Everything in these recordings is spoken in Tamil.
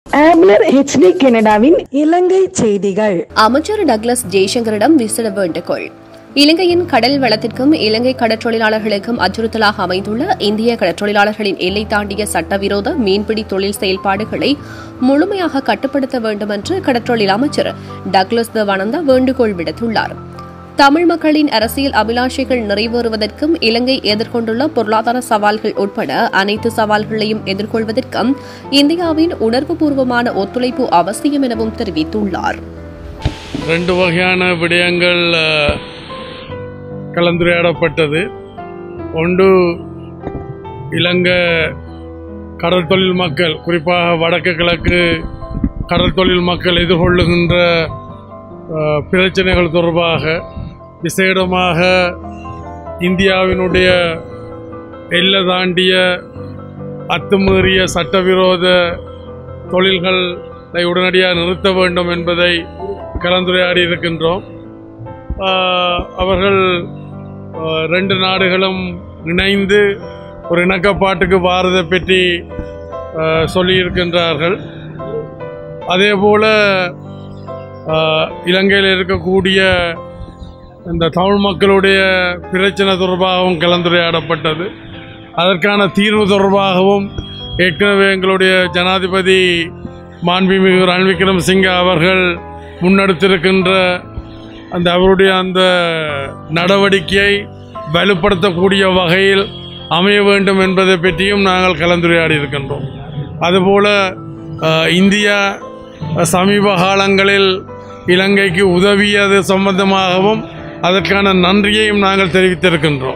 ஆம்லர் ஹெச்டி கனடாவின் இலங்கை செய்திகள் அமைச்சர் டக்ளஸ் ஜெய்சங்கரிடம் விசிட வேண்டுகோள் இலங்கையின் கடல் வளத்திற்கும் இலங்கை கடற்றொழிலாளர்களுக்கும் அச்சுறுத்தலாக அமைந்துள்ள இந்திய கடற்றொழிலாளர்களின் எல்லை தாண்டிய சட்டவிரோத மீன்பிடி தொழில் செயல்பாடுகளை முழுமையாக கட்டுப்படுத்த வேண்டும் என்று கடற்றொழில் அமைச்சர் டக்ளஸ் தவானந்தா வேண்டுகோள் விடுத்துள்ளார் தமிழ் மக்களின் அரசியல் அபிலாஷைகள் நிறைவேறுவதற்கும் இலங்கை எதிர்கொண்டுள்ள பொருளாதார சவால்கள் உட்பட அனைத்து சவால்களையும் எதிர்கொள்வதற்கும் இந்தியாவின் உணர்வுபூர்வமான ஒத்துழைப்பு அவசியம் எனவும் தெரிவித்துள்ளார் ரெண்டு வகையான விடயங்கள் அஹ், கலந்துரையாடப்பட்டது ஒன்று இலங்கை கடற்தொழில் மக்கள் குறிப்பாக வடக்கு கிழக்கு கடற்தொழில் மக்கள் எதிர்கொள்ளுகின்ற அஹ், பிரச்சனைகள் தொடர்பாக விசேடமாக இந்தியாவினுடைய எல்லை தாண்டிய அத்துமீறிய சட்டவிரோத தொழில்களை உடனடியாக நிறுத்த வேண்டும் என்பதை கலந்துரையாடி இருக்கின்றோம் ஆஹ் அவர்கள் ஆஹ் ரெண்டு நாடுகளும் இணைந்து ஒரு இணக்கப்பாட்டுக்கு வாரதை பற்றி ஆஹ் சொல்லியிருக்கின்றார்கள் அதே போல ஆஹ் இலங்கையில் இருக்கக்கூடிய இந்த தமிழ் மக்களுடைய பிரச்சனை தொடர்பாகவும் கலந்துரையாடப்பட்டது அதற்கான தீர்வு தொடர்பாகவும் ஏற்கனவே எங்களுடைய ஜனாதிபதி மாண்புமிகு ரணில் விக்ரமசிங்க அவர்கள் முன்னெடுத்திருக்கின்ற அந்த அவருடைய அந்த நடவடிக்கையை வலுப்படுத்தக்கூடிய வகையில் அமைய வேண்டும் என்பதை பற்றியும் நாங்கள் கலந்துரையாடி இருக்கின்றோம் அதுபோல அஹ், இந்தியா அஹ், சமீப காலங்களில் இலங்கைக்கு உதவியது சம்பந்தமாகவும் அதற்கான நன்றியையும் நாங்கள் தெரிவித்திருக்கின்றோம்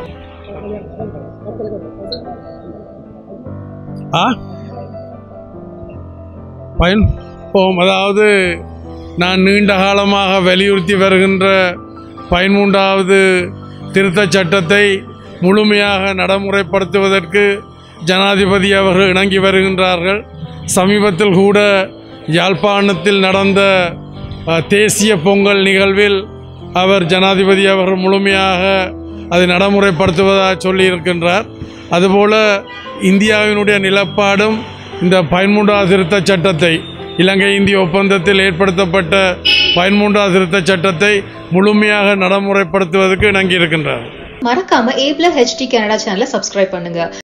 ஆ பயன் போம் அதாவது நான் நீண்ட காலமாக வலியுறுத்தி வருகின்ற பதிமூன்றாவது திருத்தச் சட்டத்தை முழுமையாக நடைமுறைப்படுத்துவதற்கு ஜனாதிபதி அவர்கள் இணங்கி வருகின்றார்கள் சமீபத்தில் கூட யாழ்ப்பாணத்தில் நடந்த அஹ், தேசிய பொங்கல் நிகழ்வில் அவர் ஜனாதிபதி அவர்கள் முழுமையாக அதை நடைமுறைப்படுத்துவதாக சொல்லியிருக்கின்றார் அதுபோல இந்தியாவினுடைய நிலப்பாடும் இந்த பதிமூன்றாவது திருத்தச் சட்டத்தை இலங்கை இந்திய ஒப்பந்தத்தில் ஏற்படுத்தப்பட்ட பதிமூன்றாவது திருத்தச் சட்டத்தை முழுமையாக நடைமுறைப்படுத்துவதற்கு இணங்கியிருக்கின்றார் மறக்காம ஏப்ல ஹெச்டி கனடா சேனலை சப்ஸ்கிரைப் பண்ணுங்க